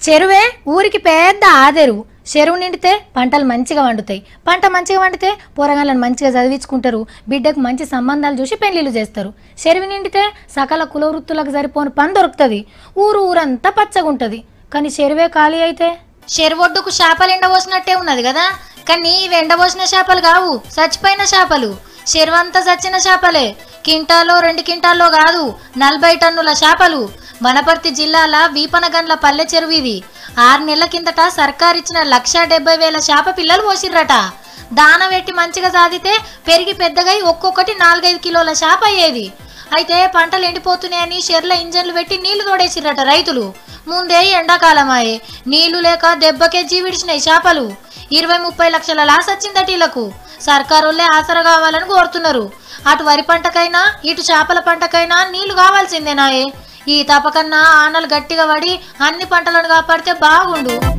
చెరువే ఊరికి పెద్ద ఆదెరువు చెరువు నిండితే పంటలు మంచిగా వండుతాయి పంట మంచిగా వండితే పోరగాళ్ళని మంచిగా చదివించుకుంటారు బిడ్డకు మంచి సంబంధాలు చూసి పెళ్లిళ్ళు చేస్తారు చెరువు నిండితే సకల కుల వృత్తులకు సరిపోని పని దొరుకుతుంది ఊరు ఊరంతా పచ్చగా ఉంటుంది కానీ చెరువే ఖాళీ అయితే చెరువొడ్డుకు చేపలు ఎండబోసినట్టే ఉన్నది కదా కానీ ఇవి ఎండబోసిన చేపలు కావు చచ్చిపోయిన చేపలు చెరువంతా చచ్చిన చేపలే కింటాలో రెండు కింటాల్లో కాదు నలభై టన్నుల చేపలు వనపర్తి జిల్లాల వీపనగండ్ల పల్లె చెరువు ఇది ఆరు నెలల కిందట సర్కార్ ఇచ్చిన లక్ష డెబ్బై వేల చేప పిల్లలు పోసిర్రట దాన పెట్టి మంచిగా సాధితే పెరిగి పెద్దగై ఒక్కొక్కటి నాలుగైదు కిలోల చేప అయ్యేది అయితే పంటలు ఎండిపోతున్నాయని షెర్ల ఇంజన్లు పెట్టి నీళ్లు తోడేసిర్రట రైతులు ముందే ఎండాకాలమాయే నీళ్లు లేక దెబ్బకే జీవిడిచినాయి చేపలు ఇరవై ముప్పై లక్షల లాస్ వచ్చిందట వీళ్ళకు సర్కారోళ్ళే ఆసరా కావాలని కోరుతున్నారు అటు వరి పంటకైనా ఇటు చేపల పంటకైనా నీళ్లు కావాల్సిందేనాయే ఈ తపకన్నా ఆనలు గట్టిగా పడి అన్ని పంటలను కాపాడితే బాగుండు